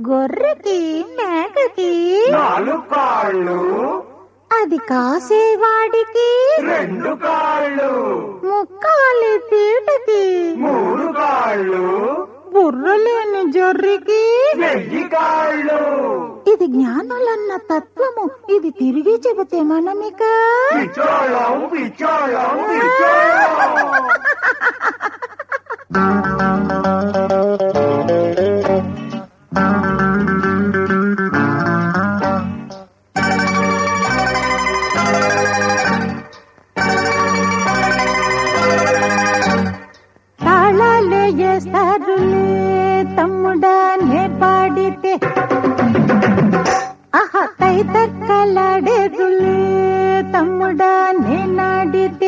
గొర్రెకి మేకకి నాలుగు కాళ్ళు అది కాసేవాడికి రెండు కాళ్ళు ముక్కాలి పీటకి మూడు కాళ్ళు బుర్రలేని జొర్రికి వెయ్యి కాళ్ళు ఇది జ్ఞానులన్న తత్వము ఇది తిరిగి చెబితే మనమిక పిచ్చోళం పిచ్చోళం పిచ్చోళం తాళాలే చేస్తారులే తమ్ముడా నే పాడితే ఆహా తై తక్కలాడేరులే తమ్ముడా నే నాడితే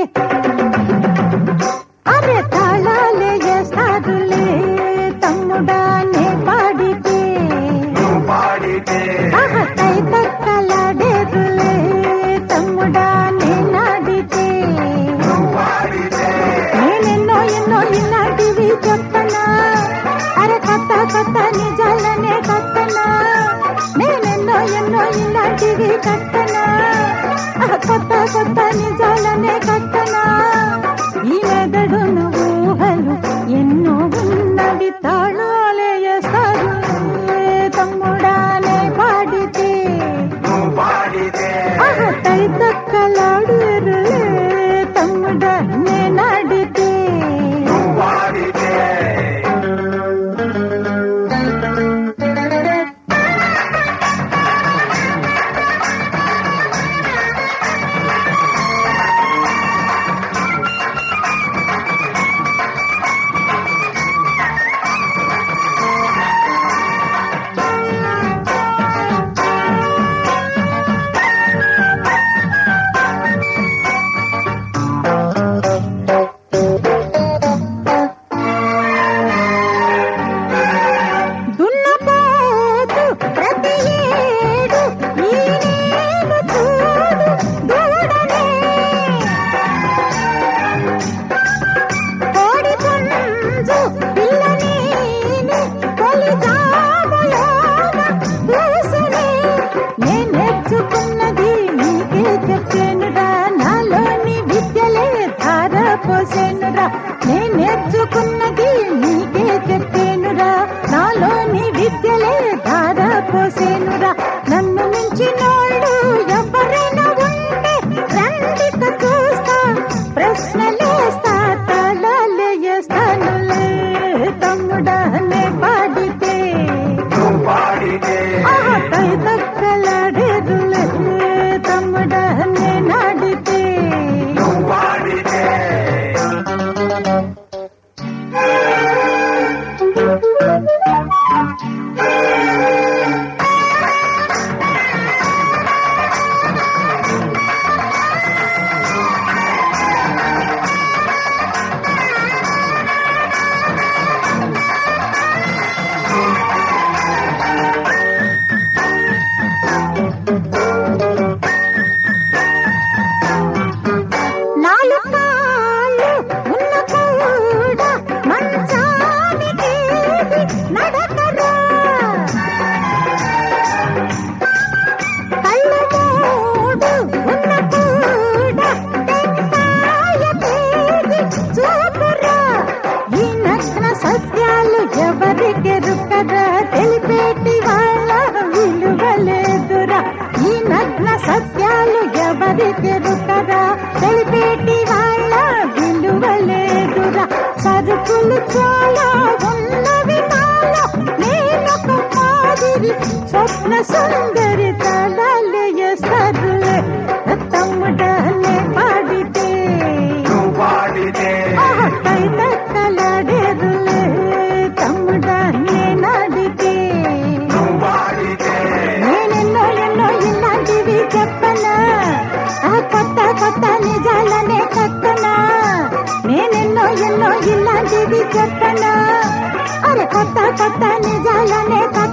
అరే తాళాలే చేస్తారులే తమ్ముడా నే పాడితే నువ్వు పాడితే ఆహా తై తక్కలాడేరులే తమ్ముడా నే నాడితే నువ్వు పాడితే నేనెన్నో ఎన్నో ఇలాంటివి చెప్పనా అరే కొత్త కొత్త నిజాలనే కట్టనా నేనెన్నో ఎన్నో ఇలాంటివి కట్టనా ఆ కొత్త కొత్త నిజాలనే కట్టనా ఈ మెదడును ఊహలు ఎన్నో ఉన్నవి తాళాలే వేస్తారు తమ్ముడానే పాడితే నువ్వు పాడితే ఆహా తై తక్కలాడురే తమ్ముడా నేనాడితే నువ్వు పాడితే దున్నపోతు ప్రతి ఏడు ఈ నేడు చూడు దూడనే కోడి పుంజు పిల్లనేని తొలి జాబలోన పూసనే నేనెచ్చుకున్నది నీకే చెప్పేనురా నాలోని విద్యలే ధార పోసేనురా నేనెచ్చుకున్నది నీకే చెప్పేనురా నాలోని విద్యలే ధార పోసేనురా నన్ను మించినోళ్ళు ఎవరైనా ఉంటే రండిక చూస్తా ప్రశ్నలేస్తా తలాలేస్తానులే తమ్ముడా నే పాడితే నువ్వు పాడితే ఆహా తై తక్కలాడేరులే తమ్ముడా నే నాడితే నువ్వు పాడితే నాలుగు కాళ్ళు ఉన్న కూడా మంచానికి నడకరా కళ్ళు మూడు ఉన్న కూడా టెంకాయ తేగి చూపురా ఈ నగ్న సత్యాలు ఎవరికి రుక్కరా తెలిపేటి వాళ్ళ విలువలేదురా ఈ నగ్న సత్యాలు ఎవరికి రుక్కరా తెలిపేటి వాళ్ళ విలువలేదురా సరుకులు చాలా ఉన్నవి నాలో నేనొక మాదిరి స్వప్న సుందరి తలాలయ సరులే తమ్ముడనే పాడితే నువ్వు పాడితే ఆహా, పై తక్కలాడేరులే తమ్ముడా నేనాడితే నువ్వు పాడితే నేనెన్నో ఎన్నో ఇలాంటివి చెప్పనా ఆ కొత్త కొత్త నిజాలనే కట్టనా నేనెన్నో ఎన్నో ఇలాంటివి చెప్పనా అరే కొత్త కొత్త నిజాలనే కట్టనా